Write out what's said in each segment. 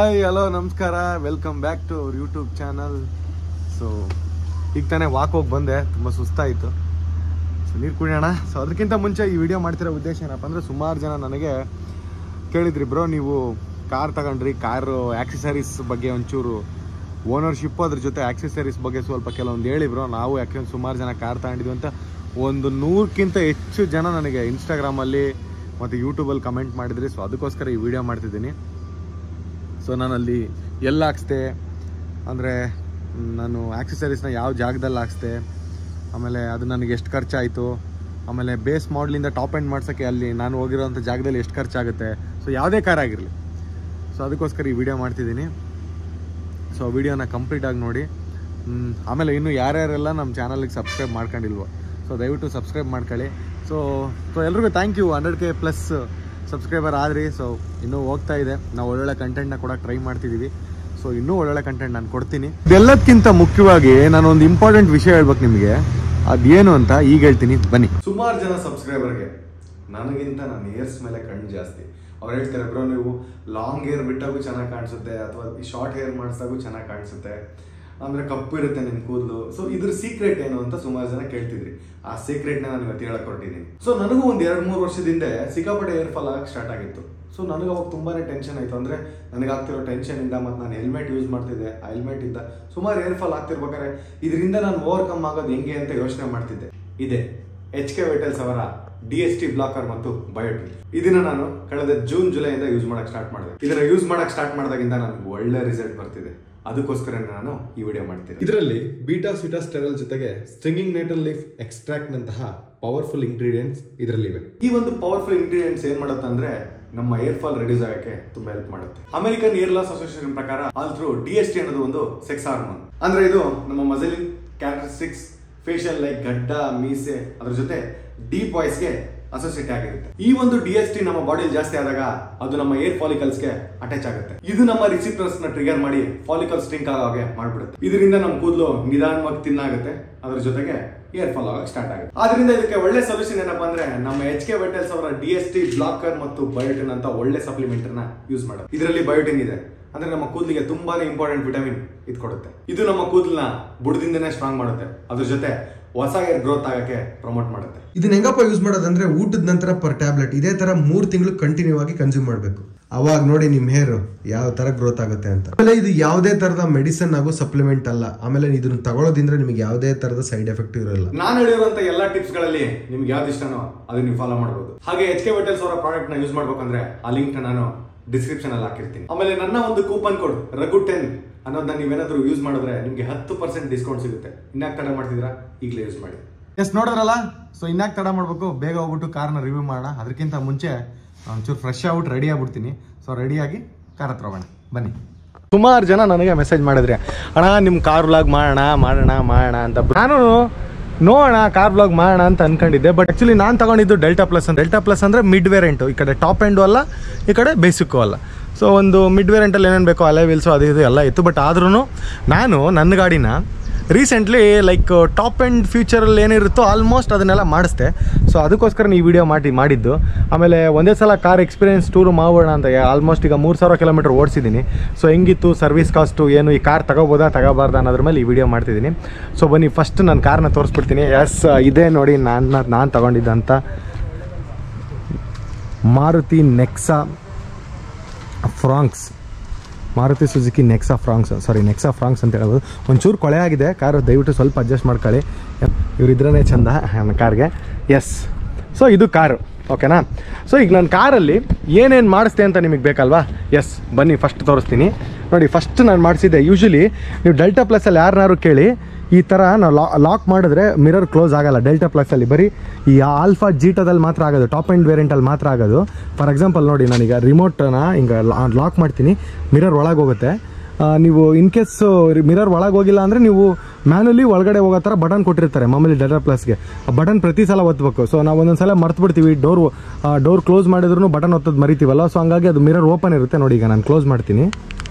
hi hello ನಮಸ್ಕಾರ welcome back to ಅವ್ರ YouTube channel so ಈಗ ತಾನೇ ವಾಕ್ ಹೋಗಿ ಬಂದೆ ತುಂಬ ಸುಸ್ತಾಯಿತು ಸೊ ನೀರು ಕುಡಿಯೋಣ ಸೊ ಅದಕ್ಕಿಂತ ಮುಂಚೆ ಈ ವಿಡಿಯೋ ಮಾಡ್ತಿರೋ ಉದ್ದೇಶ ಏನಪ್ಪ ಅಂದರೆ ಸುಮಾರು ಜನ ನನಗೆ ಕೇಳಿದ್ರಿ ಬ್ರೋ ನೀವು ಕಾರ್ ತಗೊಂಡ್ರಿ ಕಾರು ಆಕ್ಸೆಸರೀಸ್ ಬಗ್ಗೆ ಒಂಚೂರು ಓನರ್ಶಿಪ್ಪು ಅದ್ರ ಜೊತೆ ಆಕ್ಸೆಸರೀಸ್ ಬಗ್ಗೆ ಸ್ವಲ್ಪ ಕೆಲವೊಂದು ಹೇಳಿ ಬ್ರೋ ನಾವು ಯಾಕೆಂದ್ರೆ ಸುಮಾರು ಜನ ಕಾರ್ ತಗೊಂಡಿದ್ವಿ ಅಂತ ಒಂದು ನೂರಕ್ಕಿಂತ ಹೆಚ್ಚು ಜನ ನನಗೆ ಇನ್ಸ್ಟಾಗ್ರಾಮಲ್ಲಿ ಮತ್ತು ಯೂಟ್ಯೂಬಲ್ಲಿ ಕಮೆಂಟ್ ಮಾಡಿದ್ರಿ ಸೊ ಅದಕ್ಕೋಸ್ಕರ ಈ ವಿಡಿಯೋ ಮಾಡ್ತಿದ್ದೀನಿ ಸೊ ನಾನಲ್ಲಿ ಎಲ್ಲಿ ಹಾಕ್ಸ್ದೆ ಅಂದರೆ ನಾನು ಆಕ್ಸೆಸರೀಸ್ನ ಯಾವ ಜಾಗದಲ್ಲಿ ಹಾಕ್ಸ್ದೆ ಆಮೇಲೆ ಅದು ನನಗೆ ಎಷ್ಟು ಖರ್ಚಾಯಿತು ಆಮೇಲೆ ಬೇಸ್ ಮಾಡಲಿಂದ ಟಾಪ್ ಎಂಡ್ ಮಾಡ್ಸೋಕ್ಕೆ ಅಲ್ಲಿ ನಾನು ಹೋಗಿರೋಂಥ ಜಾಗದಲ್ಲಿ ಎಷ್ಟು ಖರ್ಚಾಗುತ್ತೆ ಸೊ ಯಾವುದೇ ಕಾರ್ ಆಗಿರಲಿ ಸೊ ಅದಕ್ಕೋಸ್ಕರ ಈ ವಿಡಿಯೋ ಮಾಡ್ತಿದ್ದೀನಿ ಸೊ ವಿಡಿಯೋನ ಕಂಪ್ಲೀಟಾಗಿ ನೋಡಿ ಹ್ಮ್, ಆಮೇಲೆ ಇನ್ನು ಯಾರ್ಯಾರೆಲ್ಲ ನಮ್ಮ ಚಾನಲ್ಗೆ ಸಬ್ಸ್ಕ್ರೈಬ್ ಮಾಡ್ಕೊಂಡಿಲ್ವೋ ಸೊ ದಯವಿಟ್ಟು ಸಬ್ಸ್ಕ್ರೈಬ್ ಮಾಡ್ಕೊಳ್ಳಿ ಸೊ ಸೊ ಎಲ್ರಿಗೂ thank you hundred K plus subscriber ಆದ್ರಿ ಸೊ ಇನ್ನೂ ಹೋಗ್ತಾ ಇದೆ ನಾವು ಒಳ್ಳೊಳ್ಳೆ ಕಂಟೆಂಟ್ನ ಕೂಡ ಟ್ರೈ ಮಾಡ್ತಿದ್ದೀವಿ ಸೊ ಇನ್ನೂ ಒಳ್ಳೊಳ್ಳೆ ಕಂಟೆಂಟ್ ನಾನು ಕೊಡ್ತೀನಿ ಇದೆಲ್ಲದಕ್ಕಿಂತ ಮುಖ್ಯವಾಗಿ ನಾನು ಒಂದು ಇಂಪಾರ್ಟೆಂಟ್ ವಿಷಯ ಹೇಳ್ಬೇಕು ನಿಮಗೆ ಅದೇನು ಅಂತ ಈಗ ಹೇಳ್ತೀನಿ ಬನ್ನಿ ಸುಮಾರು ಜನ ಸಬ್ಸ್ಕ್ರೈಬರ್ಗೆ ನನಗಿಂತ ನನ್ನ ಇಯರ್ಸ್ ಮೇಲೆ ಕಣ್ಣು ಜಾಸ್ತಿ ಅವ್ರು ಹೇಳ್ತಾರೆ ಬ್ರೋ ನೀವು ಲಾಂಗ್ ಹೇರ್ ಬಿಟ್ಟಾಗೂ ಚೆನ್ನಾಗಿ ಕಾಣಿಸುತ್ತೆ ಅಥವಾ ಶಾರ್ಟ್ ಹೇರ್ ಮಾಡಿಸಿದಾಗೂ ಚೆನ್ನಾಗಿ ಕಾಣಿಸುತ್ತೆ ಅಂದ್ರೆ ಕಪ್ಪು ಇರುತ್ತೆ ನಿನ್ ಕೂದಲು ಸೊ ಇದ್ರ ಸೀಕ್ರೆಟ್ ಏನು ಅಂತ ಸುಮಾರು ಜನ ಕೇಳ್ತಿದ್ರಿ ಆ ಸೀಕ್ರೆಟ್ ನಾನು ಇವತ್ತು ಹೇಳಕ್ ಹೊರಟಿದ್ದೀನಿ ಸೊ ನನಗೂ ಒಂದ್ ಎರಡ್ ಮೂರು ವರ್ಷದಿಂದ ಸಿಕ್ಕಾಪಟ್ಟೆ ಏರ್ ಫಾಲ್ ಆಗಕ್ಕೆ ಸ್ಟಾರ್ಟ್ ಆಗಿತ್ತು ಸೊ ನನಗೆ ಅವಾಗ ತುಂಬಾನೇ ಟೆನ್ಷನ್ ಆಯ್ತು ಅಂದ್ರೆ ನನಗಾಗ್ತಿರೋ ಟೆನ್ಷನ್ ಇಂದ ಮತ್ತೆ ನಾನು ಹೆಲ್ಮೆಟ್ ಯೂಸ್ ಮಾಡ್ತಿದ್ದೆ ಆ ಹೆಲ್ಮೆಟ್ ಇಂದ ಸುಮಾರು ಏರ್ ಫಾಲ್ ಆಗ್ತಿರ್ಬೇಕಾದ್ರೆ ಇದರಿಂದ ನಾನು ಓವರ್ಕಮ್ ಆಗೋದು ಹೆಂಗೆ ಅಂತ ಯೋಚನೆ ಮಾಡ್ತಿದ್ದೆ ಇದೆ ಎಚ್ ಕೆ ವೆಟಲ್ಸ್ ಅವರ ಡಿ ಎಸ್ ಟಿ ಬ್ಲಾಕರ್ ಮತ್ತು ಬಯೋಟಿಕ್ ಇದನ್ನ ನಾನು ಕಳೆದ ಜೂನ್ ಜುಲೈಯಿಂದ ಯೂಸ್ ಮಾಡಕ್ ಸ್ಟಾರ್ಟ್ ಮಾಡಿದೆ ಇದನ್ನ ಯೂಸ್ ಮಾಡಕ್ ಸ್ಟಾರ್ಟ್ ಮಾಡಿದಾಗಿಂದ ನನಗೆ ಒಳ್ಳೆ ರಿಸಲ್ಟ್ ಬರ್ತಿದೆ ಅದಕ್ಕೋಸ್ಕರ ನಾನು ಈ ವಿಡಿಯೋ ಮಾಡ್ತೀನಿ ಇದರಲ್ಲಿ ಬೀಟಾ ಸಿಟಾ ಸ್ಟೆರಲ್ ಜೊತೆಗೆ ಸ್ಟ್ರಿಂಗಿಂಗ್ ನೇಟಲ್ ಲೀಫ್ ಎಕ್ಸ್ಟ್ರಾಕ್ಟ್ ನಂತಹ ಪವರ್ಫುಲ್ ಇಂಗ್ರೀಡಿಯೆಂಟ್ಸ್ ಇದರಲ್ಲಿವೆ ಈ ಒಂದು ಪವರ್ಫುಲ್ ಇಂಗ್ರೀಡಿಯೆಂಟ್ಸ್ ಏನ್ ಮಾಡುತ್ತೆ ಅಂದ್ರೆ ನಮ್ಮ ಏರ್ ಫಾಲ್ ರೆಡ್ಯೂಸ್ ಆಗಕ್ಕೆ ತುಂಬಾ ಹೆಲ್ಪ್ ಮಾಡುತ್ತೆ ಅಮೆರಿಕನ್ ಏರ್ ಲಾಸ್ ಅಸೋಸಿಯೇಷನ್ ಪ್ರಕಾರ ಆಲ್ಟ್ರೂ ಡಿ ಎಸ್ ಟಿ ಅನ್ನೋದು ಒಂದು ಸೆಕ್ಸ್ ಹಾರ್ಮೋನ್ ಅಂದ್ರೆ ಇದು ನಮ್ಮ ಮಸಲಿನ್ ಕ್ಯಾರೆಕ್ಟರಿಸ್ಟಿಕ್ಸ್ ಫೇಶಿಯಲ್ ಲೈಕ್ ಗಡ್ಡ ಮೀಸೆ ಅದ್ರ ಜೊತೆ ಡೀಪ್ ವಾಯ್ಸ್ಗೆ ಅಸೋಸಿಯೇಟ್ ಆಗಿರುತ್ತೆ ಈ ಒಂದು ಡಿ ಎಸ್ ಟಿ ನಮ್ಮ ಬಾಡಿಯಲ್ಲಿ ಜಾಸ್ತಿ ಆದಾಗ ಅದು ನಮ್ಮ ಏರ್ ಫಾಲಿಕಲ್ಸ್ಗೆ ಅಟ್ಯಾಚ್ ಆಗುತ್ತೆ ಇದು ನಮ್ಮ ರಿಸಿಪ್ಟರ್ಸ್ ನ ಟ್ರಿಗರ್ ಮಾಡಿ ಫಾಲಿಕಲ್ ಸ್ಟ್ರಿಂಕ್ ಆಗೋ ಹಾಗೆ ಮಾಡ್ಬಿಡುತ್ತೆ ಇದರಿಂದ ನಮ್ಮ ಕೂದಲು ನಿಧಾನವಾಗಿ ತಿನ್ನಾಗುತ್ತೆ ಅದ್ರ ಜೊತೆಗೆ ಏರ್ ಫಾಲ್ ಆಗಕ್ಕೆ ಸ್ಟಾರ್ಟ್ ಆಗುತ್ತೆ ಆದ್ರಿಂದ ಇದಕ್ಕೆ ಒಳ್ಳೆ ಸೊಲ್ಯೂಷನ್ ಏನಪ್ಪಾ ಅಂದ್ರೆ ನಮ್ಮ ಎಚ್ ಕೆ ವೆಟಲ್ಸ್ ಅವರ ಡಿ ಎಸ್ ಟಿ ಬ್ಲಾಕರ್ ಮತ್ತು ಬಯೋಟಿನ್ ಅಂತ ಒಳ್ಳೆ ಸಪ್ಲಿಮೆಂಟ್ ನ ಯೂಸ್ ಮಾಡೋದು ಇದರಲ್ಲಿ ಬಯೋಟಿನ್ ಇದೆ ಅಂದ್ರೆ ನಮ್ಮ ಕೂದಲಿಗೆ ತುಂಬಾನೇ ಇಂಪಾರ್ಟೆಂಟ್ ವಿಟಮಿನ್ ಇದು ಕೊಡುತ್ತೆ ಇದು ನಮ್ಮ ಕೂದಲನ್ನ ಬುಡದಿಂದನೇ ಸ್ಟ್ರಾಂಗ್ ಮಾಡುತ್ತೆ ಅದ್ರ ಜೊತೆ ಹೊಸ ಏರ್ ಗ್ರೋತ್ ಆಗಕ್ಕೆ ಪ್ರಮೋಟ್ ಮಾಡುತ್ತೆ ಇದನ್ನ ಹೆಂಗಪ್ಪ ಯೂಸ್ ಮಾಡೋದಂದ್ರೆ ಊಟದ ನಂತರ ಪರ್ ಟ್ಯಾಬ್ಲೆಟ್ ಇದೇ ತರ ಮೂರ್ ತಿಂಗಳು ಕಂಟಿನ್ಯೂ ಆಗಿ ಕನ್ಸ್ಯೂಮ್ ಮಾಡಬೇಕು ಅವಾಗ ನೋಡಿ ನಿಮ್ ಹೇರ್ ಯಾವ ತರ ಗ್ರೋತ್ ಆಗುತ್ತೆ ಅಂತ ಆಮೇಲೆ ಇದು ಯಾವುದೇ ತರದ ಮೆಡಿಸನ್ ಹಾಗೂ ಸಪ್ಲಿಮೆಂಟ್ ಅಲ್ಲ ಆಮೇಲೆ ಇದನ್ನ ತಗೊಳ್ಳೋದ್ರಿಂದ ನಿಮಗೆ ಯಾವುದೇ ತರದ ಸೈಡ್ ಎಫೆಕ್ಟ್ ಇರಲ್ಲ ನಾನು ಹೇಳಿರುವಂತ ಎಲ್ಲಾ ಟಿಪ್ಸ್ ಗಳಲ್ಲಿ ನಿಮ್ಗೆ ಯಾವ್ದು ಇಷ್ಟನೋ ಅದನ್ನ ನೀವು ಫಾಲೋ ಮಾಡಬಹುದು ಹಾಗೆ ಎಚ್ ಕೆ ವೆಟಲ್ಸ್ ಅವರ ಪ್ರಾಡಕ್ಟ್ ನ ಯೂಸ್ ಮಾಡ್ಬೇಕಂದ್ರೆ ಆ ಲಿಂಕ್ ನಾನು ಡಿಸ್ಕ್ರಿಪ್ಷನ್ ಅಲ್ಲಿ ಹಾಕಿರ್ತೀನಿ ಆಮೇಲೆ ನನ್ನ ಒಂದು ಕೂಪನ್ ಕೋಡ್ ರಘು ಟೆನ್ ಅನ್ನೋದನ್ನ ನೀವೇನಾದ್ರೂ ಯೂಸ್ ಮಾಡಿದ್ರೆ ನಿಮ್ಗೆ ಹತ್ತು ಪರ್ಸೆಂಟ್ ಡಿಸ್ಕೌಂಟ್ ಸಿಗುತ್ತೆ ಇನ್ನಾಕ್ ತಡ ಮಾಡ್ತಿದ್ರಾ ಈಗಲೇ ಯೂಸ್ ಮಾಡಿ ಎಸ್ ನೋಡಿದ್ರಲ್ಲ ಸೊ ಇನ್ನಾಕ್ ತಡ ಮಾಡ್ಬೇಕು ಬೇಗ ಹೋಗ್ಬಿಟ್ಟು ಕಾರ್ನ ರಿವ್ಯೂ ಮಾಡೋಣ ಅದಕ್ಕಿಂತ ಮುಂಚೆ ಒಂಚೂರು ಫ್ರೆಶ್ ಆಗ್ಬಿಟ್ಟು ರೆಡಿ ಆಗ್ಬಿಡ್ತೀನಿ ಸೊ ರೆಡಿಯಾಗಿ ಕಾರ್ ಹತ್ರ ಹೋಗೋಣ ಬನ್ನಿ ಸುಮಾರು ಜನ ನನಗೆ ಮೆಸೇಜ್ ಮಾಡಿದ್ರೆ ಅಣ್ಣ ನಿಮ್ಮ ಕಾರ್ ವ್ಲಾಗ್ ಮಾಡೋಣ ಮಾಡೋಣ ಮಾಡೋಣ ಅಂತ ನಾನು ನೋಡೋಣ ಕಾರ್ ವ್ಲಾಗ್ ಮಾಡೋಣ ಅಂತ ಅನ್ಕೊಂಡಿದ್ದೆ ಬಟ್ ಆ್ಯಕ್ಚುಲಿ ನಾನು ತಗೊಂಡಿದ್ದು ಡೆಲ್ಟಾ ಪ್ಲಸ್ ಅಂತ ಡೆಲ್ಟಾ ಪ್ಲಸ್ ಅಂದರೆ ಮಿಡ್ ವೇರಿಯಂಟು ಈ ಕಡೆ ಟಾಪ್ ಎಂಡು ಅಲ್ಲ ಈ ಕಡೆ ಬೇಸಿಕ್ಕು ಅಲ್ಲ ಸೊ ಒಂದು ಮಿಡ್ ವೇರಿಯಂಟಲ್ಲಿ ಏನೇನು ಬೇಕೋ ಅಲೆ ವೀಲ್ಸು ಅದು ಇದು ಎಲ್ಲ ಇತ್ತು ಬಟ್ ಆದ್ರೂ ನಾನು ನನ್ನ ಗಾಡಿನ ರೀಸೆಂಟ್ಲಿ ಲೈಕ್ ಟಾಪ್ ಆ್ಯಂಡ್ ಫ್ಯೂಚರಲ್ಲಿ ಏನಿರುತ್ತೋ ಆಲ್ಮೋಸ್ಟ್ ಅದನ್ನೆಲ್ಲ ಮಾಡಿಸ್ದೆ ಸೊ ಅದಕ್ಕೋಸ್ಕರ ಈ ವಿಡಿಯೋ ಮಾಡಿ ಮಾಡಿದ್ದು ಆಮೇಲೆ ಒಂದೇ ಸಲ ಕಾರ್ ಎಕ್ಸ್ಪೀರಿಯನ್ಸ್ ಟೂರು ಮಾಡೋಣ ಅಂತ ಆಲ್ಮೋಸ್ಟ್ ಈಗ ಮೂರು ಸಾವಿರ ಕಿಲೋಮೀಟರ್ ಓಡಿಸಿದ್ದೀನಿ ಸೊ ಹೆಂಗಿತ್ತು ಸರ್ವಿಸ್ ಕಾಸ್ಟು ಏನು ಈ ಕಾರ್ ತಗೋಬೋದಾ ತಗೋಬಾರ್ದಾ ಅನ್ನೋದ್ರ ಮೇಲೆ ಈ ವಿಡಿಯೋ ಮಾಡ್ತಿದ್ದೀನಿ ಸೊ ಬನ್ನಿ ಫಸ್ಟ್ ನಾನು ಕಾರ್ನ ತೋರಿಸ್ಬಿಡ್ತೀನಿ ಎಸ್ ಇದೇ ನೋಡಿ ನಾನು ನಾನು ತಗೊಂಡಿದ್ದಂಥ Maruti Nexa Fronx Maruti Suzuki Nexa Fronx sorry Nexa Fronx ಅಂತ ಹೇಳ್ಬೋದು ಒಂಚೂರು ಕೊಳೆ ಆಗಿದೆ ಕಾರು ದಯವಿಟ್ಟು ಸ್ವಲ್ಪ ಅಡ್ಜಸ್ಟ್ ಮಾಡ್ಕೊಳ್ಳಿ ಇವರಿದ್ರೇ ಚಂದ ನನ್ನ ಕಾರ್ಗೆ ಎಸ್ ಸೊ ಇದು ಕಾರು ಓಕೆನಾ ಸೊ ಈಗ ನನ್ನ ಕಾರಲ್ಲಿ ಏನೇನು ಮಾಡಿಸ್ದೆ ಅಂತ ನಿಮಗೆ ಬೇಕಲ್ವಾ ಎಸ್ ಬನ್ನಿ ಫಸ್ಟ್ ತೋರಿಸ್ತೀನಿ ನೋಡಿ ಫಸ್ಟ್ ನಾನು ಮಾಡಿಸಿದ್ದೆ ಯೂಶಲಿ ನೀವು ಡೆಲ್ಟಾ ಪ್ಲಸ್ಸಲ್ಲಿ ಯಾರನ್ನಾರು ಕೇಳಿ ಈ ಥರ ನಾವು ಲಾ ಲಾಕ್ ಮಾಡಿದ್ರೆ ಮಿರರ್ ಕ್ಲೋಸ್ ಆಗಲ್ಲ ಡೆಲ್ಟಾ ಪ್ಲಸ್ಸಲ್ಲಿ ಬರೀ ಈ ಆಲ್ಫಾ ಜೀಟದಲ್ಲಿ ಮಾತ್ರ ಆಗೋದು ಟಾಪ್ ಆ್ಯಂಡ್ ವೇರಿಯಂಟಲ್ಲಿ ಮಾತ್ರ ಆಗೋದು ಫಾರ್ ಎಕ್ಸಾಂಪಲ್ ನೋಡಿ ನಾನೀಗ ರಿಮೋಟ್ನ ಹಿಂಗೆ ಲಾಕ್ ಮಾಡ್ತೀನಿ ಮಿರರ್ ಒಳಗೆ ಹೋಗುತ್ತೆ ಆ, ನೀವು ಇನ್ ಕೇಸ್ ಮಿರರ್ ಒಳಗೆ ಹೋಗಿಲ್ಲ ಅಂದರೆ ನೀವು ಮ್ಯಾನುಲಿ ಒಳಗಡೆ ಹೋಗೋ ಥರ ಬಟನ್ ಕೊಟ್ಟಿರ್ತಾರೆ ಮಾಮೂಲಿ ಡೆಲ್ಟಾ ಪ್ಲಸ್ಗೆ ಆ ಬಟನ್ ಪ್ರತಿ ಸಲ ಒತ್ತಬೇಕು ಸೊ ನಾವು ಒಂದೊಂದು ಸಲ ಮರ್ತು ಬಿಡ್ತೀವಿ ಡೋರ್ ಡೋರ್ ಕ್ಲೋಸ್ ಮಾಡಿದ್ರು ಬಟನ್ ಒತ್ತೋದು ಮರಿತೀವಲ್ಲ ಸೊ ಹಂಗಾಗಿ ಅದು ಮಿರರ್ ಓಪನ್ ಇರುತ್ತೆ ನೋಡಿ ಈಗ ನಾನು ಕ್ಲೋಸ್ ಮಾಡ್ತೀನಿ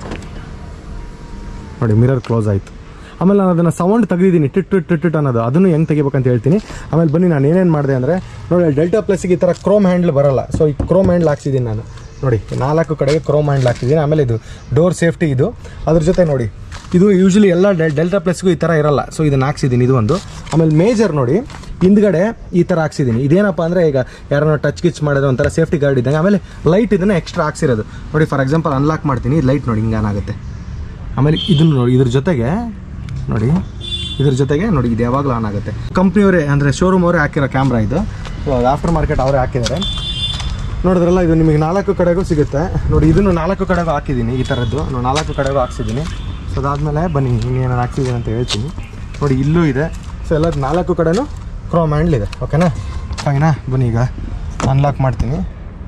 ನೋಡಿ ಮಿರರ್ ಕ್ಲೋಸ್ ಆಯಿತು ಆಮೇಲೆ ನಾನು ಅದನ್ನು ಸೌಂಡ್ ತೆಗೆದಿದ್ದೀನಿ ಟಿಟ್ ಟಿಟ್ ಟಿಟ್ ಟಿಟ್ ಅನ್ನೋದು ಅದನ್ನು ಹೆಂಗೆ ತೆಗಿಬೇಕಂತ ಹೇಳ್ತೀನಿ ಆಮೇಲೆ ಬನ್ನಿ ನಾನು ಏನೇನು ಮಾಡಿದೆ ಅಂದರೆ ನೋಡಿ ಡೆಲ್ಟಾ ಪ್ಲಸ್ಗೆ ಈ ಥರ ಕ್ರೋಮ್ ಹ್ಯಾಂಡ್ಲ್ ಬರಲ್ಲ ಸೊ ಈ ಕ್ರೋಮ್ ಹ್ಯಾಂಡ್ಲ್ ಹಾಕ್ಸಿದ್ದೀನಿ ನಾನು ನೋಡಿ ನಾಲ್ಕು ಕಡೆಗೆ ಕ್ರೋಮ್ ಹ್ಯಾಂಡ್ಲ್ ಹಾಕ್ತಿದ್ದೀನಿ ಆಮೇಲೆ ಇದು ಡೋರ್ ಸೇಫ್ಟಿ ಇದು ಅದ್ರ ಜೊತೆ ನೋಡಿ ಇದು ಯೂಶಲಿ ಎಲ್ಲ ಡೆಲ್ ಡೆಲ್ಟಾ ಪ್ಲಸ್ಗೂ ಈ ಥರ ಇರಲ್ಲ ಸೊ ಇದನ್ನು ಹಾಕ್ಸಿದ್ದೀನಿ ಇದು ಒಂದು ಆಮೇಲೆ ಮೇಜರ್ ನೋಡಿ ಹಿಂದ್ಗಡೆ ಈ ಥರ ಹಾಕ್ಸಿದ್ದೀನಿ ಇದೇನಪ್ಪ ಅಂದರೆ ಈಗ ಯಾರನ್ನ ಟಚ್ ಕಿಚ್ ಮಾಡಿದ್ರೆ ಒಂಥರ ಸೇಫ್ಟಿ ಗಾರ್ಡ್ ಇದ್ದಂಗೆ ಆಮೇಲೆ ಲೈಟ್ ಇದನ್ನು ಎಕ್ಸ್ಟ್ರಾ ಹಾಕ್ಸಿರೋದು ನೋಡಿ ಫಾರ್ ಎಕ್ಸಾಂಪಲ್ ಅನ್ಲಾಕ್ ಮಾಡ್ತೀನಿ ಲೈಟ್ ನೋಡಿ ಹಿಂಗೆ ಆನ್ ಆಗುತ್ತೆ ಆಮೇಲೆ ಇದನ್ನು ನೋಡಿ ಇದ್ರ ಜೊತೆಗೆ ನೋಡಿ ಇದ್ರ ಜೊತೆಗೆ ನೋಡಿ ಇದು ಯಾವಾಗಲೂ ಆನ್ ಆಗುತ್ತೆ ಕಂಪ್ನಿಯವರೇ ಅಂದರೆ ಶೋರೂಮ್ ಅವರೇ ಹಾಕಿರೋ ಕ್ಯಾಮ್ರಾ ಇದು ಸೊ ಆಫ್ಟರ್ ಮಾರ್ಕೆಟ್ ಅವರೇ ಹಾಕಿದ್ದಾರೆ ನೋಡಿದ್ರಲ್ಲ ಇದು ನಿಮಗೆ ನಾಲ್ಕು ಕಡೆಗೂ ಸಿಗುತ್ತೆ ನೋಡಿ ಇದನ್ನು ನಾಲ್ಕು ಕಡೆಗೂ ಹಾಕಿದ್ದೀನಿ ಈ ಥರದ್ದು ನೋಡಿ ನಾಲ್ಕು ಕಡೆಗೂ ಹಾಕ್ಸಿದ್ದೀನಿ ಸೊ ಅದಾದಮೇಲೆ ಬನ್ನಿ ಇನ್ನೇನು ಹಾಕ್ಸಿದ್ದೀನಿ ಅಂತ ಹೇಳ್ತೀನಿ ನೋಡಿ ಇಲ್ಲೂ ಇದೆ ಸೊ ಎಲ್ಲ ನಾಲ್ಕು ಕಡೆನೂ ಕ್ರೋಮ್ ಹ್ಯಾಂಡ್ಲ್ ಇದೆ ಓಕೆನಾ ಫೈನಾ ಬನ್ನಿ ಈಗ ಅನ್ಲಾಕ್ ಮಾಡ್ತೀನಿ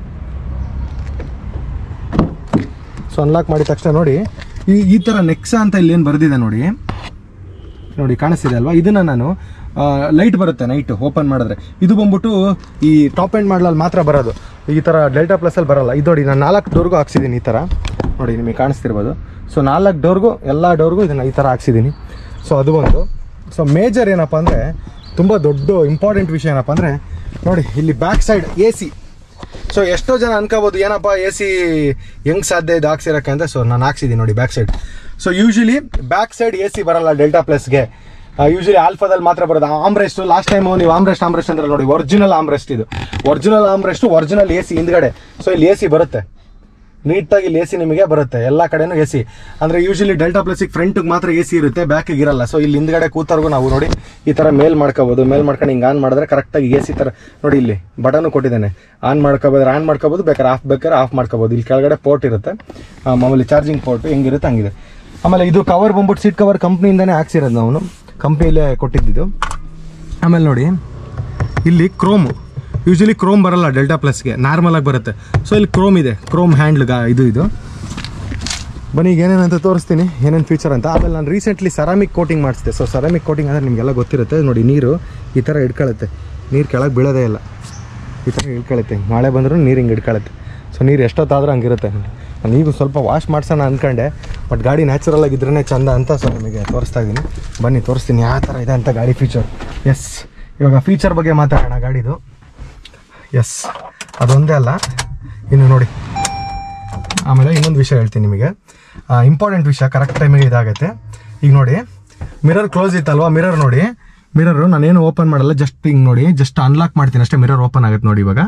ಸೊ ಅನ್ಲಾಕ್ ಮಾಡಿದ ತಕ್ಷಣ ನೋಡಿ ಈ ಈ ಥರ ನೆಕ್ಸಾ ಅಂತ ಇಲ್ಲಿ ಏನು ಬರೆದಿದೆ ನೋಡಿ ನೋಡಿ ಕಾಣಿಸ್ತಿದೆ ಅಲ್ವಾ ಇದನ್ನ ನಾನು ಲೈಟ್ ಬರುತ್ತೆ ನೈಟ್ ಓಪನ್ ಮಾಡಿದ್ರೆ ಇದು ಬಂದ್ಬಿಟ್ಟು ಈ ಟಾಪ್ ಎಂಡ್ ಮಾಡಲಲ್ಲಿ ಮಾತ್ರ ಬರೋದು ಈ ಥರ ಡೆಲ್ಟಾ ಪ್ಲಸ್ಸಲ್ಲಿ ಬರಲ್ಲ ಇದು ನೋಡಿ ನಾನು ನಾಲ್ಕು ಡೋರ್ಗೂ ಹಾಕ್ಸಿದ್ದೀನಿ ಈ ಥರ ನೋಡಿ ನಿಮಗೆ ಕಾಣಿಸ್ತಿರ್ಬೋದು ಸೊ ನಾಲ್ಕು ಡೋರ್ಗೂ ಎಲ್ಲ ಡೋರ್ಗೂ ಇದನ್ನು ಈ ಥರ ಹಾಕ್ಸಿದ್ದೀನಿ ಸೊ ಅದು ಒಂದು ಸೊ ಮೇಜರ್ ಏನಪ್ಪ ಅಂದರೆ ತುಂಬ ದೊಡ್ಡ ಇಂಪಾರ್ಟೆಂಟ್ ವಿಷಯ ಏನಪ್ಪ ಅಂದರೆ ನೋಡಿ ಇಲ್ಲಿ back side A C so ಎಷ್ಟೋ ಜನ ಅನ್ಕೋಬೋದು ಏನಪ್ಪ ಎ ಸಿ ಹೆಂಗ್ ಸಾಧ್ಯ ಇದು ಹಾಕ್ಸಿರಕ್ಕೆ ಅಂತ ಸೊ ನಾನು ಹಾಕ್ಸಿದ್ದೀನಿ ನೋಡಿ back side so usually back side A C ಬರಲ್ಲ ಡೆಲ್ಟಾ ಪ್ಲಸ್ಗೆ ಯೂಶಲಿ ಆಲ್ಫಾದಲ್ಲಿ ಮಾತ್ರ ಬರೋದು ಆಮ್ರೆಸ್ಟ್ ಲಾಸ್ಟ್ ಟೈಮ್ ನೀವು ಆಮ್ರೆಸ್ಟ್ ಆಮ್ರೆಸ್ಟ್ ಅಂದ್ರೆ ನೋಡಿ ಒರಿಜಿನಲ್ ಆಮ್ರೆಸ್ಟ್ ಇದು original armrest original A C ಹಿಂದ್ಗಡೆ ಸೊ ಇಲ್ಲಿ ಎ ಸಿ ಬರುತ್ತೆ ನೀಟಾಗಿ ಇಲ್ಲಿ ಎ ಸಿ ನಿಮಗೆ ಬರುತ್ತೆ ಎಲ್ಲ ಕಡೆನೂ ಎ ಸಿ ಅಂದರೆ ಯೂಶಲಿ ಡೆಲ್ಟಾ ಪ್ಲಸ್ಗೆ ಫ್ರಂಟಿಗೆ ಮಾತ್ರ ಎ ಸಿ ಇರುತ್ತೆ ಬ್ಯಾಕಿಗೆ ಇರಲ್ಲ ಸೊ ಇಲ್ಲಿ ಹಿಂದ್ಗಡೆ ಕೂತರ್ಗೂ ನಾವು ನೋಡಿ ಈ ಥರ ಮೇಲ್ ಮಾಡ್ಕೋಬೋದು ಮೇಲ್ ಮಾಡ್ಕೊಂಡು ಹಿಂಗೆ ಆನ್ ಮಾಡಿದ್ರೆ ಕರೆಕ್ಟಾಗಿ ಎ ಸಿ ಥರ ನೋಡಿ ಇಲ್ಲಿ ಬಟನು ಕೊಟ್ಟಿದ್ದಾನೆ ಆನ್ ಮಾಡ್ಕೋಬೋದು ಆನ್ ಮಾಡ್ಕೋಬೋದು ಬೇಕಾದ್ರೆ ಆಫ್ ಬೇಕಾದ್ರೆ ಆಫ್ ಮಾಡ್ಕೋಬೋದು ಇಲ್ಲಿ ಕೆಳಗಡೆ ಪೋರ್ಟ್ ಇರುತ್ತೆ ಆ, ಮಾಮೂಲಿ ಚಾರ್ಜಿಂಗ್ ಪೋರ್ಟ್ ಹೆಂಗಿರುತ್ತೆ ಹಂಗಿದೆ ಆಮೇಲೆ ಇದು ಕವರ್ ಬಂದ್ಬಿಟ್ಟು ಸೀಟ್ ಕವರ್ ಕಂಪ್ನಿಯಿಂದನೇ ಹಾಕ್ಸಿರೋದು ನಾವು ಕಂಪ್ನಿಯಲ್ಲೇ ಕೊಟ್ಟಿದ್ದು ಆಮೇಲೆ ನೋಡಿ ಇಲ್ಲಿ ಕ್ರೋಮು ಯೂಶಲಿ ಕ್ರೋಮ್ ಬರಲ್ಲ ಡೆಲ್ಟಾ ಪ್ಲಸ್ಗೆ ನಾರ್ಮಲ್ ಆಗಿ ಬರುತ್ತೆ ಸೊ ಇಲ್ಲಿ ಕ್ರೋಮ್ ಇದೆ ಕ್ರೋಮ್ ಹ್ಯಾಂಡ್ಲ್ ಇದು ಇದು ಬನ್ನಿ ಈಗ ಏನೇನಂತ ತೋರಿಸ್ತೀನಿ ಏನೇನು ಫೀಚರ್ ಅಂತ ಆಮೇಲೆ ನಾನು ರೀಸೆಂಟ್ಲಿ ಸೆರಾಮಿಕ್ ಕೋಟಿಂಗ್ ಮಾಡಿಸಿದೆ ಸೊ ಸೆರಾಮಿಕ್ ಕೋಟಿಂಗ್ ಅಂದರೆ ನಿಮಗೆಲ್ಲ ಗೊತ್ತಿರುತ್ತೆ ನೋಡಿ ನೀರು ಈ ಥರ ಹಿಡ್ಕೊಳ್ಳುತ್ತೆ ನೀರು ಕೆಳಗೆ ಬೀಳೋದೇ ಇಲ್ಲ ಈ ಥರ ಹಿಡ್ಕೊಳ್ಳುತ್ತೆ ಮಳೆ ಬಂದರೂ ನೀರು ಹಿಂಗೆ ಹಿಡ್ಕೊಳ್ಳುತ್ತೆ ಸೊ ನೀರು ಎಷ್ಟೊತ್ತಾದರೂ ಹಂಗಿರುತ್ತೆ ನಾನು ಈಗ ಸ್ವಲ್ಪ ವಾಶ್ ಮಾಡ್ಸೋಣ ಅಂದ್ಕೊಂಡೆ ಬಟ್ ಗಾಡಿ ನ್ಯಾಚುರಲ್ ಆಗಿದ್ರೇ ಚಂದ ಅಂತ ಸೊ ನಿಮಗೆ ತೋರಿಸ್ತಾ ಇದ್ದೀನಿ ಬನ್ನಿ ತೋರಿಸ್ತೀನಿ ಯಾವ ಥರ ಇದೆ ಅಂತ ಗಾಡಿ ಫೀಚರ್ ಎಸ್ ಇವಾಗ ಫೀಚರ್ ಬಗ್ಗೆ ಮಾತಾಡೋಣ ಗಾಡಿದು ಎಸ್ ಅದೊಂದೇ ಅಲ್ಲ ಇನ್ನು ನೋಡಿ ಆಮೇಲೆ ಇನ್ನೊಂದು ವಿಷಯ ಹೇಳ್ತೀನಿ ನಿಮಗೆ ಇಂಪಾರ್ಟೆಂಟ್ ವಿಷಯ ಕರೆಕ್ಟ್ ಟೈಮಿಗೆ ಇದಾಗುತ್ತೆ ಈಗ ನೋಡಿ ಮಿರರ್ ಕ್ಲೋಸ್ ಇತ್ತಲ್ವಾ ಮಿರರ್ ನೋಡಿ ಮಿರರ್ ನಾನೇನು ಓಪನ್ ಮಾಡಲ್ಲ ಜಸ್ಟ್ ಹಿಂಗೆ ನೋಡಿ ಜಸ್ಟ್ ಅನ್ಲಾಕ್ ಮಾಡ್ತೀನಿ ಅಷ್ಟೇ ಮಿರರ್ ಓಪನ್ ಆಗುತ್ತೆ ನೋಡಿ ಇವಾಗ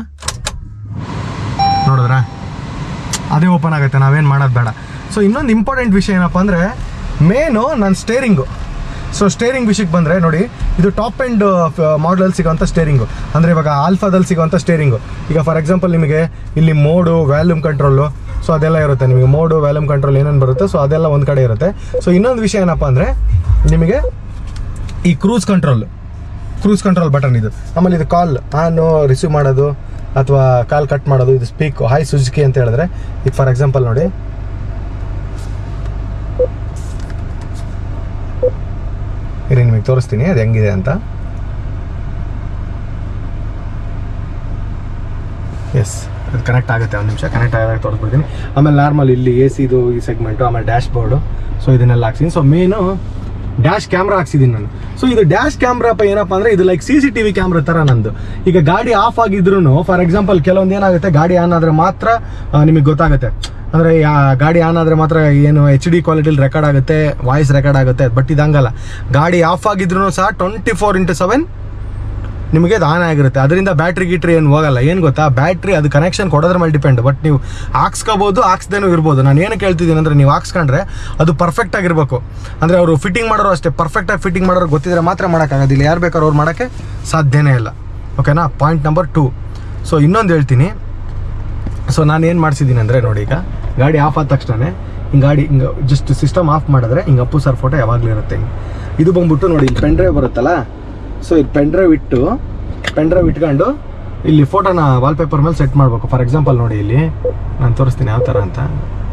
ನೋಡಿದ್ರಾ ಅದೇ ಓಪನ್ ಆಗುತ್ತೆ ನಾವೇನು ಮಾಡೋದು ಬೇಡ ಸೊ ಇನ್ನೊಂದು ಇಂಪಾರ್ಟೆಂಟ್ ವಿಷಯ ಏನಪ್ಪ ಅಂದರೆ ಮೇನು ನನ್ನ ಸ್ಟೇರಿಂಗು ಸೊ ಸ್ಟೇರಿಂಗ್ ವಿಷಯಕ್ಕೆ ಬಂದರೆ ನೋಡಿ ಇದು ಟಾಪ್ ಆ್ಯಂಡ್ ಮಾಡಲಲ್ಲಿ ಸಿಗೋಂಥ ಸ್ಟೇರಿಂಗು ಅಂದರೆ ಇವಾಗ ಆಲ್ಫಾದಲ್ಲಿ ಸಿಗೋಂಥ ಸ್ಟೇರಿಂಗು ಈಗ ಫಾರ್ ಎಕ್ಸಾಂಪಲ್ ನಿಮಗೆ ಇಲ್ಲಿ ಮೋಡು ವ್ಯಾಲ್ಯೂಮ್ ಕಂಟ್ರೋಲು ಸೊ ಅದೆಲ್ಲ ಇರುತ್ತೆ ನಿಮಗೆ ಮೋಡು ವ್ಯಾಲ್ಯೂಮ್ ಕಂಟ್ರೋಲ್ ಏನೇನು ಬರುತ್ತೆ ಸೊ ಅದೆಲ್ಲ ಒಂದು ಕಡೆ ಇರುತ್ತೆ ಸೊ ಇನ್ನೊಂದು ವಿಷಯ ಏನಪ್ಪ ಅಂದರೆ ನಿಮಗೆ ಈ cruise control cruise control button ಇದು ಆಮೇಲೆ ಇದು ಕಾಲ್ ಆನು ರಿಸೀವ್ ಮಾಡೋದು ಅಥವಾ ಕಾಲ್ ಕಟ್ ಮಾಡೋದು ಇದು ಸ್ಪೀಕ್ ಹಾಯ್ ಸುಜುಕಿ ಅಂತ ಹೇಳಿದ್ರೆ ಈಗ ಫಾರ್ ಎಕ್ಸಾಂಪಲ್ ನೋಡಿ ಇರಿ ನಿಮಗೆ ತೋರಿಸ್ತೀನಿ ಅದು ಹೆಂಗಿದೆ ಅಂತ ಎಸ್ ಅದು ಕನೆಕ್ಟ್ ಆಗುತ್ತೆ ಒಂದು ನಿಮಿಷ ಕನೆಕ್ಟ್ ಆದಾಗ ತೋರಿಸ್ಬಿಡ್ತೀನಿ ಆಮೇಲೆ ನಾರ್ಮಲ್ ಇಲ್ಲಿ ಎ ಸಿದು ಈ ಸೆಗ್ಮೆಂಟು ಆಮೇಲೆ ಡ್ಯಾಶ್ ಬೋರ್ಡು ಸೊ ಇದನ್ನೆಲ್ಲ ಹಾಕ್ಸಿದ್ದೀನಿ ಸೊ ಮೇನು ಡ್ಯಾಶ್ ಕ್ಯಾಮ್ರಾ ಹಾಕ್ಸಿದ್ದೀನಿ ನಾನು ಸೊ ಇದು ಡ್ಯಾಶ್ ಕ್ಯಾಮ್ರಾಪ ಏನಪ್ಪ ಅಂದರೆ ಇದು like C C T V camera ಥರ ನಂದು ಈಗ ಗಾಡಿ ಆಫ್ ಆಗಿದ್ರು ಫಾರ್ ಎಕ್ಸಾಂಪಲ್ ಕೆಲವೊಂದು ಏನಾಗುತ್ತೆ ಗಾಡಿ ಆನ್ ಆದರೆ ಮಾತ್ರ ನಿಮಗೆ ಗೊತ್ತಾಗುತ್ತೆ ಅಂದರೆ ಗಾಡಿ ಆನ್ ಆದರೆ ಮಾತ್ರ ಏನು ಎಚ್ ಡಿ ಕ್ವಾಲಿಟಿಲಿ ರೆಕಾರ್ಡ್ ಆಗುತ್ತೆ ವಾಯ್ಸ್ ರೆಕಾರ್ಡ್ ಆಗುತ್ತೆ ಬಟ್ ಇದು ಹಂಗಲ್ಲ ಗಾಡಿ ಆಫ್ ಆಗಿದ್ರು ಸಹ ಟ್ವೆಂಟಿ ಫೋರ್ ಇಂಟು ಸೆವೆನ್ ನಿಮಗೆ ಅದು ಆನ್ ಆಗಿರುತ್ತೆ ಅದರಿಂದ ಬ್ಯಾಟ್ರಿ ಗೀಟ್ರಿ ಏನು ಹೋಗಲ್ಲ ಏನು ಗೊತ್ತಾ ಬ್ಯಾಟ್ರಿ ಅದು ಕನೆಕ್ಷನ್ ಕೊಡೋದ್ರ ಮೇಲೆ ಡಿಪೆಂಡ್ ಬಟ್ ನೀವು ಹಾಕ್ಸ್ಕೋಬೋದು ಹಾಕ್ಸ್ದೇನೂ ಇರ್ಬೋದು ನಾನು ಏನು ಕೇಳ್ತಿದ್ದೀನಿ ಅಂದರೆ ನೀವು ಹಾಕ್ಸ್ಕೊಂಡ್ರೆ ಅದು ಪರ್ಫೆಕ್ಟ್ ಆಗಿರಬೇಕು ಅಂದರೆ ಅವರು ಫಿಟ್ಟಿಂಗ್ ಮಾಡೋರು ಅಷ್ಟೇ ಪರ್ಫೆಕ್ಟಾಗಿ ಫಿಟ್ಟಿಂಗ್ ಮಾಡೋರು ಗೊತ್ತಿದ್ರೆ ಮಾತ್ರ ಮಾಡೋಕ್ಕಾಗೋದಿಲ್ಲ ಯಾರು ಬೇಕಾದ್ರೂ ಅವ್ರು ಮಾಡೋಕ್ಕೆ ಸಾಧ್ಯನೇ ಇಲ್ಲ ಓಕೆನಾ ಪಾಯಿಂಟ್ ನಂಬರ್ ಟೂ ಸೊ ಇನ್ನೊಂದು ಹೇಳ್ತೀನಿ ಸೊ ನಾನು ಏನು ಮಾಡಿಸಿದ್ದೀನಿ ಅಂದರೆ ನೋಡಿ ಈಗ ಗಾಡಿ ಆಫ್ ಆದ ತಕ್ಷಣ ಹಿಂಗೆ ಗಾಡಿ ಹಿಂಗೆ ಜಸ್ಟ್ ಸಿಸ್ಟಮ್ ಆಫ್ ಮಾಡಿದ್ರೆ ಹಿಂಗೆ ಅಪ್ಪು ಸರ್ ಫೋಟೋ ಯಾವಾಗಲೂ ಇರುತ್ತೆ ಹಿಂಗೆ ಇದು ಬಂದ್ಬಿಟ್ಟು ನೋಡಿ ಇಲ್ಲಿ ಪೆನ್ ಡ್ರೈವ್ ಬರುತ್ತಲ್ಲ ಸೊ ಇದು ಪೆನ್ ಡ್ರೈವ್ ಇಟ್ಟು ಪೆನ್ ಡ್ರೈವ್ ಇಟ್ಕೊಂಡು ಇಲ್ಲಿ ಫೋಟೋನ ವಾಲ್ಪೇಪರ್ ಮೇಲೆ ಸೆಟ್ ಮಾಡಬೇಕು ಫಾರ್ ಎಕ್ಸಾಂಪಲ್ ನೋಡಿ ಇಲ್ಲಿ ನಾನು ತೋರಿಸ್ತೀನಿ ಯಾವ ಥರ ಅಂತ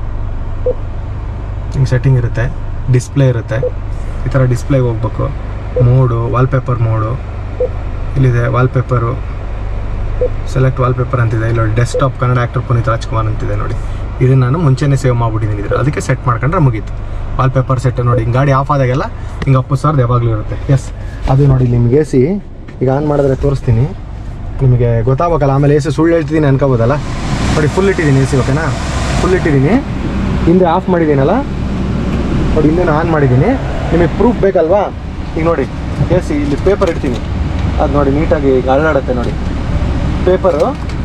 ಹಿಂಗೆ ಸೆಟ್ಟಿಂಗ್ ಇರುತ್ತೆ ಡಿಸ್ಪ್ಲೇ ಇರುತ್ತೆ ಈ ಥರ ಡಿಸ್ಪ್ಲೇಗೆ ಹೋಗ್ಬೇಕು ಮೋಡು ವಾಲ್ಪೇಪರ್ ಮೋಡು ಇಲ್ಲಿದೆ ವಾಲ್ಪೇಪರು ಸೆಲೆಕ್ಟ್ ವಾಲ್ಪೇಪರ್ ಅಂತಿದೆ ಇಲ್ಲಿ ಡೆಸ್ಕ್ಟಾಪ್ ಕನ್ನಡ ಆ್ಯಕ್ಟರ್ ಪುನೀತ್ ರಾಜ್ಕುಮಾರ್ ಅಂತಿದೆ ನೋಡಿ ಇದನ್ನು ನಾನು ಮುಂಚೆನೇ ಸೇವ್ ಮಾಡ್ಬಿಟ್ಟಿದ್ದೀನಿ ಇದ್ರ ಅದಕ್ಕೆ ಸೆಟ್ ಮಾಡ್ಕೊಂಡ್ರೆ ಮುಗೀತು ವಾಲ್ಪೇಪರ್ ಸೆಟ್ ನೋಡಿ ಹಿಂಗೆ ಗಾಡಿ ಆಫ್ ಆದಾಗೆಲ್ಲ ಹಿಂಗೆ ಅಪ್ಪು ಸರ್ದು ಯಾವಾಗಲೂ ಇರುತ್ತೆ ಎಸ್ ಅದು ನೋಡಿ ನಿಮ್ಗೆ ಎ ಸಿ ಈಗ ಆನ್ ಮಾಡಿದ್ರೆ ತೋರಿಸ್ತೀನಿ ನಿಮಗೆ ಗೊತ್ತಾಗಬೇಕಲ್ಲ ಆಮೇಲೆ ಎ ಸಿ ಸುಳ್ಳು ಹೇಳ್ತಿದ್ದೀನಿ ಅನ್ಕೋಬೋದಲ್ಲ ನೋಡಿ ಫುಲ್ ಇಟ್ಟಿದ್ದೀನಿ ಎ ಸಿ ಓಕೆನಾ ಫುಲ್ ಇಟ್ಟಿದ್ದೀನಿ ಹಿಂದೆ ಆಫ್ ಮಾಡಿದ್ದೀನಲ್ಲ ನೋಡಿ ಹಿಂದೆ ಆನ್ ಮಾಡಿದ್ದೀನಿ ನಿಮಗೆ ಪ್ರೂಫ್ ಬೇಕಲ್ವಾ ಈಗ ನೋಡಿ ಎ ಸಿ ಇಲ್ಲಿ ಪೇಪರ್ ಇಡ್ತೀನಿ ಅದು ನೋಡಿ ನೀಟಾಗಿ ಈಗ ಅಳ್ಳಾಡುತ್ತೆ ನೋಡಿ ಪೇಪರು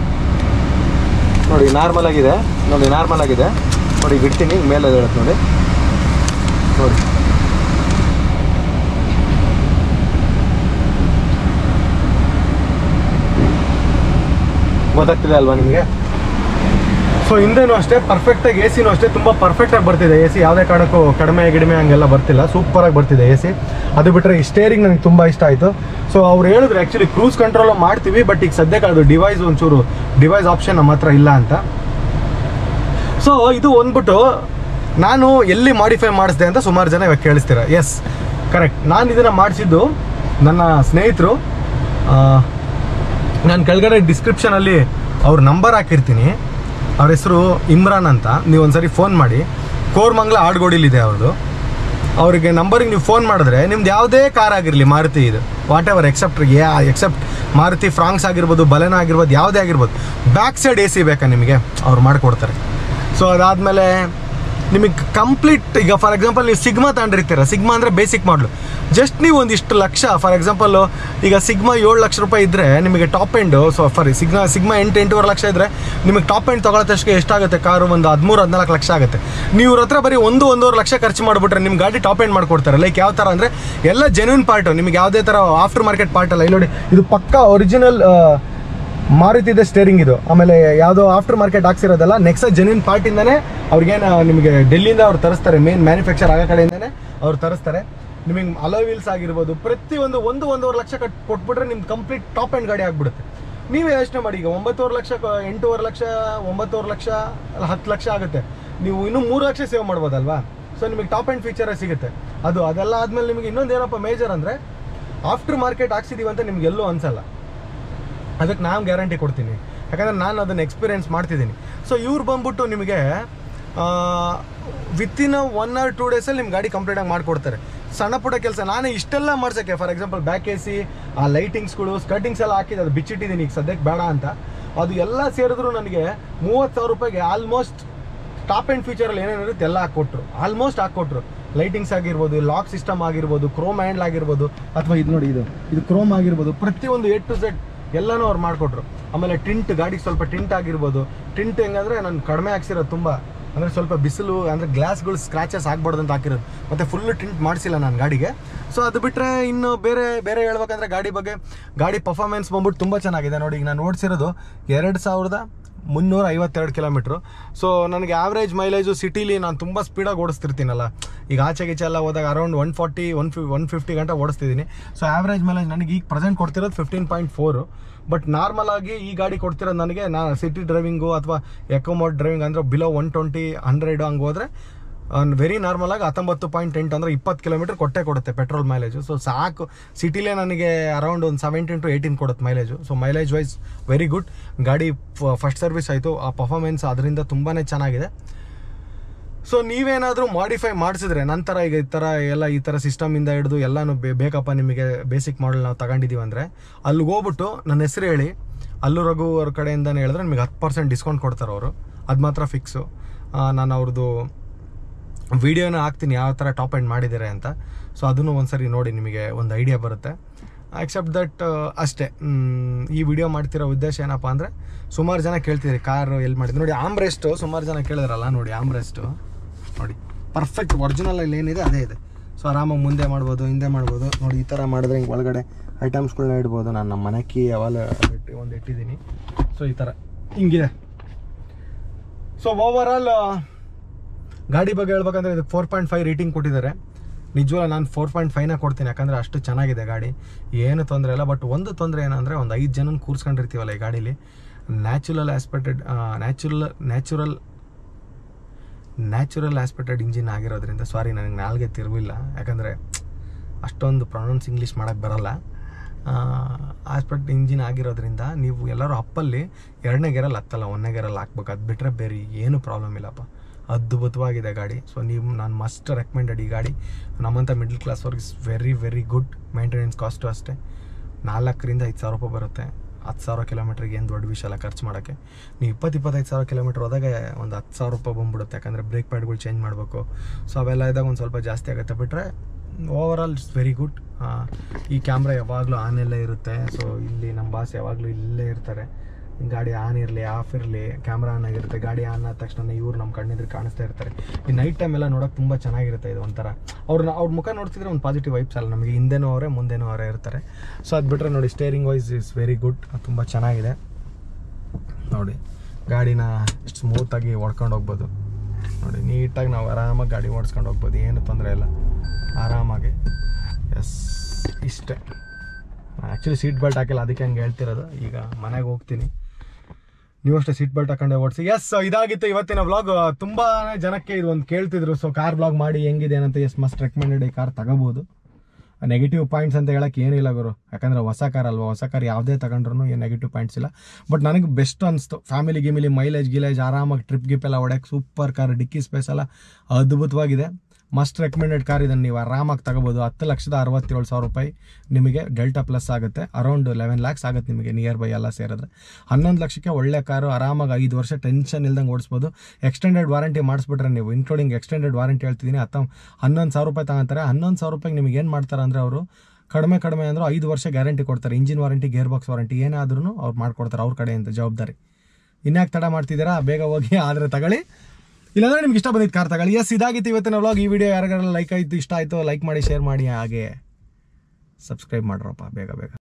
ನೋಡಿ ನಾರ್ಮಲ್ ಆಗಿದೆ ನೋಡಿ ನಾರ್ಮಲ್ ಆಗಿದೆ ನೋಡಿ ಈಗ ಇಡ್ತೀನಿ ಈಗ ಮೇಲೆ ಹೇಳುತ್ತೆ ನೋಡಿ ನೋಡಿ ಗೊತ್ತಾಗ್ತಿದೆ ಅಲ್ವಾ ನಿಮಗೆ ಸೊ ಹಿಂದೆನೂ ಅಷ್ಟೇ ಪರ್ಫೆಕ್ಟಾಗಿ ಎ ಸಿನೂ ಅಷ್ಟೇ ತುಂಬ ಪರ್ಫೆಕ್ಟಾಗಿ ಬರ್ತಿದೆ ಎ ಸಿ ಯಾವುದೇ ಕಾರಣಕ್ಕೂ ಕಡಿಮೆ ಗಿಡಿಮೆ ಹಂಗೆಲ್ಲ ಬರ್ತಿಲ್ಲ ಸೂಪರಾಗಿ ಬರ್ತಿದೆ ಎ ಸಿ ಅದು ಬಿಟ್ಟರೆ ಈ ಸ್ಟೇರಿಂಗ್ ನನಗೆ ತುಂಬ ಇಷ್ಟ ಆಯಿತು ಸೊ ಅವ್ರು ಹೇಳಿದ್ರು ಆ್ಯಕ್ಚುಲಿ ಕ್ರೂಸ್ ಕಂಟ್ರೋಲ್ ಮಾಡ್ತೀವಿ ಬಟ್ ಈಗ ಸದ್ಯಕ್ಕೆ ಅದು ಡಿವೈಸ್ ಒಂಚೂರು ಡಿವೈಸ್ ಆಪ್ಷನ್ ನಮ್ಮ ಹತ್ರ ಇಲ್ಲ ಅಂತ ಸೊ ಇದು ಒಂದ್ಬಿಟ್ಟು ನಾನು ಎಲ್ಲಿ ಮಾಡಿಫೈ ಮಾಡಿಸಿದೆ ಅಂತ ಸುಮಾರು ಜನ ಇವಾಗ ಕೇಳಿಸ್ತೀರ ಎಸ್ ಕರೆಕ್ಟ್ ನಾನು ಇದನ್ನು ಮಾಡಿಸಿದ್ದು ನನ್ನ ಸ್ನೇಹಿತರು ನಾನು ಕೆಳಗಡೆ ಡಿಸ್ಕ್ರಿಪ್ಷನಲ್ಲಿ ಅವ್ರ ನಂಬರ್ ಹಾಕಿರ್ತೀನಿ ಅವ್ರ ಹೆಸರು ಇಮ್ರಾನ್ ಅಂತ ನೀವು ಒಂದ್ಸರಿ ಫೋನ್ ಮಾಡಿ ಕೋರ್ಮಂಗ್ಲ ಆಡ್ಗೋಡಿಲಿದೆ ಅವ್ರದ್ದು ಅವರಿಗೆ ನಂಬರಿಗೆ ನೀವು ಫೋನ್ ಮಾಡಿದ್ರೆ ನಿಮ್ದು ಯಾವುದೇ ಕಾರ್ ಆಗಿರಲಿ ಮಾರುತಿ ಇದು whatever except yeah except Maruti Fronx ಆಗಿರ್ಬೋದು ಬಲೆನ ಆಗಿರ್ಬೋದು ಯಾವುದೇ ಆಗಿರ್ಬೋದು ಬ್ಯಾಕ್ ಸೈಡ್ ಎ ಸಿ ಬೇಕಾ ನಿಮಗೆ ಅವ್ರು ಮಾಡಿಕೊಡ್ತಾರೆ ಸೊ ಅದಾದಮೇಲೆ ನಿಮಗೆ ಕಂಪ್ಲೀಟ್ ಈಗ ಫಾರ್ ಎಕ್ಸಾಂಪಲ್ ನೀವು ಸಿಗ್ಮಾ ತಗೊಂಡಿರ್ತೀರ ಸಿಗ್ಮಾ ಅಂದರೆ ಬೇಸಿಕ್ ಮಾಡಲು ಜಸ್ಟ್ ನೀವು ಒಂದಿಷ್ಟು ಲಕ್ಷ ಫಾರ್ ಎಕ್ಸಾಂಪಲ್ ಈಗ ಸಿಗ್ಮಾ ಏಳು ಲಕ್ಷ ರೂಪಾಯಿ ಇದ್ದರೆ ನಿಮಗೆ ಟಾಪ್ ಎಂಡು ಸೊ ಫಾರಿ ಸಿಗ್ಮಾ ಸಿಗ್ಮಾ ಎಂಟು ಎಂಟೂವರೆ ಲಕ್ಷ ಇದ್ದರೆ ನಿಮಗೆ ಟಾಪ್ ಎಂಡ್ ತೊಗೊಳತ್ತಷ್ಟಕ್ಕೆ ಎಷ್ಟಾಗುತ್ತೆ ಕಾರು ಒಂದು ಹದಿಮೂರು ಹದಿನಾಲ್ಕು ಲಕ್ಷ ಆಗುತ್ತೆ ನೀವು ಇವ್ರ ಹತ್ರ ಬರೀ ಒಂದು ಒಂದೂವರೆ ಲಕ್ಷ ಖರ್ಚು ಮಾಡಿಬಿಟ್ರೆ ನಿಮ್ಮ ಗಾಡಿ ಟಾಪ್ ಎಂಡ್ ಮಾಡ್ಕೊಡ್ತಾರೆ ಲೈಕ್ ಯಾವ ಥರ ಅಂದರೆ ಎಲ್ಲ ಜೆನ್ಯೂನ್ ಪಾರ್ಟು ನಿಮಗೆ ಯಾವುದೇ ಥರ ಆಫ್ಟರ್ ಮಾರ್ಕೆಟ್ ಪಾರ್ಟ್ ಅಲ್ಲ ಇಲ್ಲಿ ನೋಡಿ ಇದು ಪಕ್ಕಾ ಒರಿಜಿನಲ್ ಮಾರುತಿದೆ ಸ್ಟೇರಿಂಗ್ ಇದು ಆಮೇಲೆ ಯಾವುದೋ ಆಫ್ಟರ್ ಮಾರ್ಕೆಟ್ ಹಾಕ್ಸಿರೋದಲ್ಲ ನೆಕ್ಸ್ಟ್ ಜೆನ್ಯೂನ್ ಪಾರ್ಟಿಂದನೇ ಅವ್ರಿಗೇನು ನಿಮಗೆ ಡೆಲ್ಲಿಯಿಂದ ಅವ್ರು ತರಿಸ್ತಾರೆ ಮೇನ್ ಮ್ಯಾನುಫ್ಯಾಕ್ಚರ್ ಆಗೋ ಕಡೆಯಿಂದನೇ ಅವ್ರು ತರಿಸ್ತಾರೆ ನಿಮಗೆ ಅಲೋ ವೀಲ್ಸ್ ಆಗಿರ್ಬೋದು ಪ್ರತಿಯೊಂದು ಒಂದು ಒಂದೂವರೆ ಲಕ್ಷ ಕಟ್ ಕೊಟ್ಬಿಟ್ರೆ ನಿಮ್ಗೆ ಕಂಪ್ಲೀಟ್ ಟಾಪ್ ಎಂಡ್ ಗಾಡಿ ಆಗ್ಬಿಡುತ್ತೆ ನೀವೇ ಯೋಚನೆ ಮಾಡಿ ಈಗ ಒಂಬತ್ತುವರೆ ಲಕ್ಷ ಕ- ಎಂಟೂವರೆ ಲಕ್ಷ ಒಂಬತ್ತುವರೆ ಲಕ್ಷ ಅಲ್ಲ ಹತ್ತು ಲಕ್ಷ ಆಗುತ್ತೆ ನೀವು ಇನ್ನೂ ಮೂರು ಲಕ್ಷ ಸೇವ್ ಮಾಡ್ಬೋದಲ್ವಾ ಸೊ ನಿಮಗೆ ಟಾಪ್ ಎಂಡ್ ಫೀಚರೇ ಸಿಗುತ್ತೆ ಅದು ಅದೆಲ್ಲ ಆದಮೇಲೆ ನಿಮಗೆ ಇನ್ನೊಂದು ಏನಪ್ಪ ಮೇಜರ್ ಅಂದರೆ ಆಫ್ಟರ್ ಮಾರ್ಕೆಟ್ ಹಾಕ್ಸಿದೀವಿ ಅಂತ ನಿಮ್ಗೆ ಎಲ್ಲೂ ಅನ್ಸಲ್ಲ ಅದಕ್ಕೆ ನಾನು ಗ್ಯಾರಂಟಿ ಕೊಡ್ತೀನಿ ಯಾಕಂದರೆ ನಾನು ಅದನ್ನು ಎಕ್ಸ್ಪೀರಿಯೆನ್ಸ್ ಮಾಡ್ತಿದ್ದೀನಿ ಸೊ ಇವ್ರು ಬಂದ್ಬಿಟ್ಟು ನಿಮಗೆ ವಿತಿನ್ ಒನ್ ಆರ್ ಟೂ ಡೇಸಲ್ಲಿ ನಿಮ್ಮ ಗಾಡಿ ಕಂಪ್ಲೀಟಾಗಿ ಮಾಡಿಕೊಡ್ತಾರೆ ಸಣ್ಣ ಪುಟ್ಟ ಕೆಲಸ ನಾನು ಇಷ್ಟೆಲ್ಲ ಮಾಡ್ಸೋಕ್ಕೆ for example back A C ಆ ಲೈಟಿಂಗ್ಸ್ಗಳು ಸ್ಕರ್ಟಿಂಗ್ಸ್ ಎಲ್ಲ ಹಾಕಿದ್ದು ಅದು ಬಿಚ್ಚಿಟ್ಟಿದ್ದೀನಿ ಈಗ ಸದ್ಯಕ್ಕೆ ಬೇಡ ಅಂತ ಅದು ಎಲ್ಲ ಸೇರಿದ್ರು ನನಗೆ ಮೂವತ್ತು ಸಾವಿರ ರೂಪಾಯಿಗೆ ಆಲ್ಮೋಸ್ಟ್ ಟಾಪ್ ಆ್ಯಂಡ್ ಫೀಚರಲ್ಲಿ ಏನೇನಿರುತ್ತೆ ಎಲ್ಲ ಹಾಕ್ಕೊಟ್ರು ಆಲ್ಮೋಸ್ಟ್ ಹಾಕ್ಕೊಟ್ರು ಲೈಟಿಂಗ್ಸ್ ಆಗಿರ್ಬೋದು ಲಾಕ್ ಸಿಸ್ಟಮ್ ಆಗಿರ್ಬೋದು ಕ್ರೋಮ್ ಹ್ಯಾಂಡ್ಲ್ ಆಗಿರ್ಬೋದು ಅಥವಾ ಇದು ನೋಡಿ ಇದು ಇದು ಕ್ರೋಮ್ ಆಗಿರ್ಬೋದು ಪ್ರತಿಯೊಂದು ಎ ಟು ಝೆಡ್ ಎಲ್ಲನೂ ಅವ್ರು ಮಾಡಿಕೊಟ್ರು ಆಮೇಲೆ ಟಿಂಟ್ ಗಾಡಿಗೆ ಸ್ವಲ್ಪ ಟಿಂಟ್ ಆಗಿರ್ಬೋದು ಟಿಂಟ್ ಹೆಂಗಂದ್ರೆ ನಾನು ಕಡಿಮೆ ಹಾಕ್ಸಿರೋದು ತುಂಬ ಅಂದರೆ ಸ್ವಲ್ಪ ಬಿಸಿಲು ಅಂದರೆ ಗ್ಲಾಸ್ಗಳು ಸ್ಕ್ರಾಚಸ್ ಆಗ್ಬಾರ್ದು ಅಂತ ಹಾಕಿರೋದು ಮತ್ತು ಫುಲ್ ಟಿಂಟ್ ಮಾಡಿಸಿಲ್ಲ ನಾನು ಗಾಡಿಗೆ ಸೊ ಅದು ಬಿಟ್ಟರೆ ಇನ್ನು ಬೇರೆ ಬೇರೆ ಹೇಳ್ಬೇಕಂದ್ರೆ ಗಾಡಿ ಬಗ್ಗೆ ಗಾಡಿ ಪರ್ಫಾರ್ಮೆನ್ಸ್ ಬಂದ್ಬಿಟ್ಟು ತುಂಬ ಚೆನ್ನಾಗಿದೆ ನೋಡಿ ಈಗ ನಾನು ಓಡಿಸಿರೋದು ಎರಡು ಸಾವಿರದ ಮುನ್ನೂರ ಐವತ್ತೆರಡು ಕಿಲೋಮೀಟ್ರು ಸೊ ನನಗೆ ಆವ್ರೇಜ್ ಮೈಲೇಜು ಸಿಟಿಲಿ ನಾನು ತುಂಬ ಸ್ಪೀಡಾಗಿ ಓಡಿಸ್ತಿರ್ತೀನಲ್ಲ ಈಗ ಆಚೆ ಗೀಚೆ ಎಲ್ಲ ಹೋದಾಗ ಅರೌಂಡ್ ಒನ್ ಫಾರ್ಟಿ ಒನ್ ಫಿ ಒನ್ ಫಿಫ್ಟಿ ಗಂಟೆ ಓಡಿಸ್ತಿದ್ದೀನಿ ಸೊ ಆವ್ರೇಜ್ ಮೈಲೇಜ್ ನನಗೆ ಈಗ ಪ್ರೆಸೆಂಟ್ ಕೊಡ್ತಿರೋದು fifteen point four but normal ಆಗಿ ಈ ಗಾಡಿ ಕೊಡ್ತಿರೋದು ನನಗೆ ನಾ ಸಿಟಿ ಡ್ರೈವಿಂಗು ಅಥವಾ ಎಕೋಮೋಡ್ ಡ್ರೈವಿಂಗ್ ಅಂದರೆ ಬಿಲೋ ಒನ್ ಟ್ವೆಂಟಿ ಹಂಡ್ರೆಡ್ ಹಂಗೆ ಹೋದರೆ ವೆರಿ ನಾರ್ಮಲ್ ಆಗಿ ಹತ್ತೊಂಬತ್ತು ಪಾಯಿಂಟ್ ಎಂಟು ಅಂದರೆ ಇಪ್ಪತ್ತು ಕಿಲೋಮೀಟರ್ ಕೊಟ್ಟೆ ಕೊಡುತ್ತೆ ಪೆಟ್ರೋಲ್ ಮೈಲೇಜು ಸೊ ಸಾಕು ಸಿಟಿಲೇ ನನಗೆ ಅರೌಂಡ್ ಒಂದು ಸೆವೆಂಟೀನ್ ಟು ಏಯ್ಟೀನ್ ಕೊಡುತ್ತೆ mileage so mileage wise very good ಗಾಡಿ ಫಸ್ಟ್ ಸರ್ವಿಸ್ ಆಯಿತು ಆ ಪರ್ಫಾರ್ಮೆನ್ಸ್ ಅದರಿಂದ ತುಂಬಾ ಚೆನ್ನಾಗಿದೆ ಸೊ ನೀವೇನಾದರೂ ಮಾಡಿಫೈ ಮಾಡಿಸಿದ್ರೆ ನಂತರ ಈಗ ಈ ಥರ ಎಲ್ಲ ಈ ಥರ ಸಿಸ್ಟಮಿಂದ ಹಿಡಿದು ಎಲ್ಲನೂ ಬೇ ಬೇಕಪ್ಪ ನಿಮಗೆ ಬೇಸಿಕ್ ಮಾಡಲ್ ನಾವು ತಗೊಂಡಿದ್ದೀವಿ ಅಂದರೆ ಅಲ್ಲಿಗೆ ಹೋಗ್ಬಿಟ್ಟು ನನ್ನ ಹೆಸರು ಹೇಳಿ ಅಲ್ಲು ರಘು ಅವ್ರ ಕಡೆಯಿಂದನೇ ಹೇಳಿದ್ರೆ ನಿಮಗೆ ಹತ್ತು ಪರ್ಸೆಂಟ್ ಡಿಸ್ಕೌಂಟ್ ಕೊಡ್ತಾರೆ ಅವರು ಅದು ಮಾತ್ರ ಫಿಕ್ಸು ನಾನು ಅವ್ರದ್ದು ವಿಡಿಯೋನ ಹಾಕ್ತೀನಿ ಯಾವ ಥರ ಟಾಪ್ ಎಂಡ್ ಮಾಡಿದ್ದಾರೆ ಅಂತ ಸೊ ಅದನ್ನು ಒಂದ್ಸರಿ ನೋಡಿ ನಿಮಗೆ ಒಂದು ಐಡಿಯಾ ಬರುತ್ತೆ ಎಕ್ಸೆಪ್ಟ್ ದಟ್ ಅಷ್ಟೇ ಮ್, ಈ ವಿಡಿಯೋ ಮಾಡ್ತಿರೋ ಉದ್ದೇಶ ಏನಪ್ಪ ಅಂದರೆ ಸುಮಾರು ಜನ ಕೇಳ್ತಿದ್ರಿ ಕಾರ್ ಎಲ್ಲಿ ಮಾಡಿದ್ರು ನೋಡಿ ಆಮ್ರೆಸ್ಟು ಸುಮಾರು ಜನ ಕೇಳಿದ್ರಲ್ಲ ನೋಡಿ ಆಮ್ರೆಸ್ಟು ನೋಡಿ ಪರ್ಫೆಕ್ಟ್ ಒರಿಜಿನಲ್ ಅಲ್ಲಿ ಏನಿದೆ ಅದೇ ಇದೆ ಸೊ ಆರಾಮಾಗಿ ಮುಂದೆ ಮಾಡ್ಬೋದು ಹಿಂದೆ ಮಾಡ್ಬೋದು ನೋಡಿ ಈ ಥರ ಮಾಡಿದ್ರೆ ಹಿಂಗೆ ಒಳಗಡೆ ಐಟಮ್ಸ್ಗಳನ್ನ ಇಡ್ಬೋದು ನಾನು ನಮ್ಮ ಮನೆ ಕೀ ಅವೆಲ್ಲ ಇಟ್ಟು ಒಂದು ಇಟ್ಟಿದ್ದೀನಿ ಸೊ ಈ ಥರ ಹಿಂಗಿದೆ ಸೊ ಓವರ್ ಆಲ್ ಗಾಡಿ ಬಗ್ಗೆ ಹೇಳ್ಬೇಕಂದ್ರೆ ಇದಕ್ಕೆ ಫೋರ್ ಪಾಯಿಂಟ್ ಫೈವ್ ರೇಟಿಂಗ್ ಕೊಟ್ಟಿದ್ದಾರೆ ನಿಜವಾಗ್ಲೂ ನಾನು ಫೋರ್ ಪಾಯಿಂಟ್ ಫೈವ್ನ ಕೊಡ್ತೀನಿ ಯಾಕಂದರೆ ಅಷ್ಟು ಚೆನ್ನಾಗಿದೆ ಗಾಡಿ ಏನು ತೊಂದರೆ ಇಲ್ಲ ಬಟ್ ಒಂದು ತೊಂದರೆ ಏನಂದರೆ ಒಂದು ಐದು ಜನ ಕೂರ್ಸ್ಕೊಂಡಿರ್ತೀವಲ್ಲ ಈ ಗಾಡೀಲಿ natural aspirated natural natural natural aspirated engine ಆಗಿರೋದ್ರಿಂದ ಸಾರಿ ನನಗೆ ನಾಲ್ಗೆ ತಿರುವಿಲ್ಲ ಯಾಕಂದರೆ ಅಷ್ಟೊಂದು ಪ್ರೊನೌನ್ಸ್ ಇಂಗ್ಲೀಷ್ ಮಾಡೋಕ್ಕೆ ಬರಲ್ಲ ಆಸ್ಪೆಕ್ಟ್ ಇಂಜಿನ್ ಆಗಿರೋದ್ರಿಂದ ನೀವು ಎಲ್ಲರೂ ಅಪ್ಪಲ್ಲಿ ಎರಡನೇ ಗೆರಲ್ಲಿ ಹತ್ತಲ್ಲ ಒಂದನೇ ಗೆರಲ್ಲಿ ಹಾಕ್ಬೇಕು ಅದು ಬಿಟ್ಟರೆ ಬೇರೆ ಏನು ಪ್ರಾಬ್ಲಮ್ ಇಲ್ಲಪ್ಪ ಅದ್ಭುತವಾಗಿದೆ ಗಾಡಿ ಸೊ ನೀವು ನಾನು ಮಸ್ಟ್ ರೆಕಮೆಂಡೆಡ್ ಈ ಗಾಡಿ ನಮ್ಮಂಥ ಮಿಡ್ಲ್ ಕ್ಲಾಸ್ ಅವ್ರಿಗೆ is very very good maintenance cost ಅಷ್ಟೇ ನಾಲ್ಕರಿಂದ ಐದು ಸಾವಿರ ರೂಪಾಯಿ ಬರುತ್ತೆ ಹತ್ತು ಸಾವಿರ ಕಿಲೋಮೀಟ್ರಿಗೆ ಏನು ದೊಡ್ಡ ವಿಷಯ ಅಲ್ಲ ಖರ್ಚು ಮಾಡೋಕ್ಕೆ ನೀವು ಇಪ್ಪತ್ತು ಇಪ್ಪತ್ತೈದು ಸಾವಿರ ಕಿಲೋಮೀಟ್ರ್ ಹೋದಾಗ ಒಂದು ಹತ್ತು ಸಾವಿರ ರೂಪಾಯಿ ಬಂದ್ಬಿಡುತ್ತೆ ಯಾಕಂದರೆ ಬ್ರೇಕ್ ಪ್ಯಾಡ್ಗಳು ಚೇಂಜ್ ಮಾಡಬೇಕು ಸೊ ಅವೆಲ್ಲ ಇದ್ದಾಗ ಒಂದು ಸ್ವಲ್ಪ ಜಾಸ್ತಿ ಆಗುತ್ತೆ ಬಿಟ್ಟರೆ overall it's very good ಈ ಕ್ಯಾಮ್ರಾ ಯಾವಾಗಲೂ ಆನಲ್ಲೇ ಇರುತ್ತೆ ಸೊ ಇಲ್ಲಿ ನಮ್ಮ ಬಾಸ್ ಯಾವಾಗಲೂ ಇಲ್ಲೇ ಇರ್ತಾರೆ ಗಾಡಿ ಆನ್ ಇರಲಿ ಆಫ್ ಇರಲಿ ಕ್ಯಾಮ್ರಾ ಆನ್ ಆಗಿರುತ್ತೆ ಗಾಡಿ ಆನ್ ಆದ ತಕ್ಷಣ ಇವ್ರು ನಮ್ಮ ಕಣ್ಣಿದ್ರೆ ಕಾಣಿಸ್ತಾ ಇರ್ತಾರೆ ಈ ನೈಟ್ ಟೈಮ್ ಎಲ್ಲ ನೋಡೋಕೆ ತುಂಬ ಚೆನ್ನಾಗಿರುತ್ತೆ ಇದು ಒಂಥರ ಅವ್ರನ್ನ ಅವ್ರ ಮುಖ ನೋಡ್ತಿದ್ರೆ ಒಂದು ಪಾಸಿಟಿವ್ ವೈಬ್ಸ್ ಅಲ್ಲ ನಮಗೆ ಹಿಂದೆನೂ ಅವರೇ ಮುಂದೆನೂ ಅವರೇ ಇರ್ತಾರೆ ಸೊ ಅದು ಬಿಟ್ಟರೆ ನೋಡಿ steering wise is very good ತುಂಬ ಚೆನ್ನಾಗಿದೆ ನೋಡಿ ಗಾಡಿನ ಎಷ್ಟು ಸ್ಮೂತಾಗಿ ಓಡ್ಕೊಂಡು ಹೋಗ್ಬೋದು ನೋಡಿ ನೀಟಾಗಿ ನಾವು ಆರಾಮಾಗಿ ಗಾಡಿ ಓಡಿಸ್ಕೊಂಡು ಹೋಗ್ಬೋದು ಏನು ತೊಂದರೆ ಇಲ್ಲ ಆರಾಮಾಗಿ ಎಸ್ ಇಷ್ಟೇ ನಾನು ಆ್ಯಕ್ಚುಲಿ ಸೀಟ್ ಬೆಲ್ಟ್ ಹಾಕಿಲ್ಲ ಅದಕ್ಕೆ ಹಂಗೆ ಹೇಳ್ತಿರೋದು ಈಗ ಮನೆಗೆ ಹೋಗ್ತೀನಿ ನೀವು ಅಷ್ಟೇ ಸೀಟ್ ಬೆಲ್ಟ್ ಹಾಕೊಂಡೆ ಓಡಿಸಿ ಎಸ್ ಇದಾಗಿತ್ತು ಇವತ್ತಿನ ವ್ಲಾಗ್ ತುಂಬಾ ಜನಕ್ಕೆ ಇದು ಒಂದು ಕೇಳ್ತಿದ್ರು ಸೊ ಕಾರ್ ಬ್ಲಾಗ್ ಮಾಡಿ ಹೆಂಗಿದೆ ಅಂತ ಎಸ್ ಮಸ್ಟ್ ರೆಕಮೆಂಡೆಡ್ ಈ ಕಾರ್ ತಗೋಬೋದು ನೆಗೆಟಿವ್ ಪಾಯಿಂಟ್ಸ್ ಅಂತ ಹೇಳಕ್ಕೆ ಏನಿಲ್ಲ ಗುರು ಯಾಕಂದ್ರೆ ಹೊಸ ಕಾರ್ ಅಲ್ವಾ ಹೊಸ ಕಾರ್ ಯಾವುದೇ ತಗೊಂಡ್ರು ಏನು ನೆಗೆಟಿವ್ ಪಾಯಿಂಟ್ಸ್ ಇಲ್ಲ ಬಟ್ ನನಗೆ ಬೆಸ್ಟ್ ಅನಿಸ್ತು ಫ್ಯಾಮಿಲಿ ಗಿಮಿಲಿ ಮೈಲೇಜ್ ಗಿಲೇಜ್ ಆರಾಮಾಗಿ ಟ್ರಿಪ್ ಗಿಪ್ ಎಲ್ಲ ಹೊಡೆಯಕ್ಕೆ ಸೂಪರ್ ಕಾರ್ ಡಿಕ್ಕಿ ಸ್ಪೇಸ್ ಎಲ್ಲ ಅದ್ಭುತವಾಗಿದೆ ಮಸ್ಟ್ ರೆಕಮೆಂಡೆಡ್ ಕಾರ್ ಇದನ್ನು ನೀವು ಆರಾಮಾಗಿ ತಗೋಬೋದು ಹತ್ತು ಲಕ್ಷದ ಅರವತ್ತೇಳು ಸಾವಿರ ರೂಪಾಯಿ ನಿಮಗೆ ಡೆಲ್ಟಾ ಪ್ಲಸ್ ಆಗುತ್ತೆ ಅರೌಂಡ್ ಲೆವೆನ್ ಲ್ಯಾಕ್ಸ್ ಆಗುತ್ತೆ ನಿಮಗೆ ನಿಯರ್ ಬೈ ಎಲ್ಲ ಸೇರಿದ್ರೆ ಹನ್ನೊಂದು ಲಕ್ಷಕ್ಕೆ ಒಳ್ಳೆ ಕಾರು ಆರಾಮಾಗಿ ಐದು ವರ್ಷ ಟೆನ್ಷನ್ ಇಲ್ದಂಗೆ ಓಡಿಸ್ಬೋದು ಎಕ್ಸ್ಟೆಂಡೆಡ್ ವಾರಂಟಿ ಮಾಡಿಸ್ಬಿಟ್ರೆ ನೀವು ಇನ್ಕ್ಲೂಡಿಂಗ್ ಎಕ್ಸ್ಟೆಂಡೆಡ್ ವಾರಂಟಿ ಹೇಳ್ತಿದ್ದೀನಿ ಹತ್ತ ಹನ್ನೊಂದು ಸಾವಿರ ರೂಪಾಯಿ ತಗೊಂತಾರೆ ಹನ್ನೊಂದು ಸಾವಿರ ರೂಪಾಯಿಗೆ ನಿಮಗೆ ಏನು ಮಾಡ್ತಾರೆ ಅಂದರೆ ಅವರು ಕಡಿಮೆ ಕಡಿಮೆ ಅಂದ್ರೆ ಐದು ವರ್ಷ ಗ್ಯಾರಂಟಿ ಕೊಡ್ತಾರೆ engine warranty gearbox warranty ಏನಾದ್ರೂ ಅವ್ರು ಮಾಡ್ಕೊಡ್ತಾರೆ ಅವ್ರ ಕಡೆಯಿಂದ ಜವಾಬ್ದಾರಿ ಇನ್ಯಾಕೆ ತಡ ಮಾಡ್ತಿದ್ದೀರಾ ಬೇಗ ಹೋಗಿ ಆದರೆ ತಗೊಳ್ಳಿ ಇಲ್ಲಾಂದ್ರೆ ನಿಮ್ಗೆ ಇಷ್ಟ ಬಂದಿದ್ದು ಕಾರ್ ತಗೊಳ್ಳಿ ಎಸ್ ಇದಾಗಿತ್ತು ಇವತ್ತಿನ ವ್ಲಾಗ್ ಈ ವಿಡಿಯೋ ಯಾರಿಗಾರ ಲೈಕ್ ಆಯಿತು ಇಷ್ಟ ಆಯಿತು ಲೈಕ್ ಮಾಡಿ ಶೇರ್ ಮಾಡಿ ಹಾಗೆ ಸಬ್ಸ್ಕ್ರೈಬ್ ಮಾಡ್ರಪ್ಪ ಬೇಗ ಬೇಗ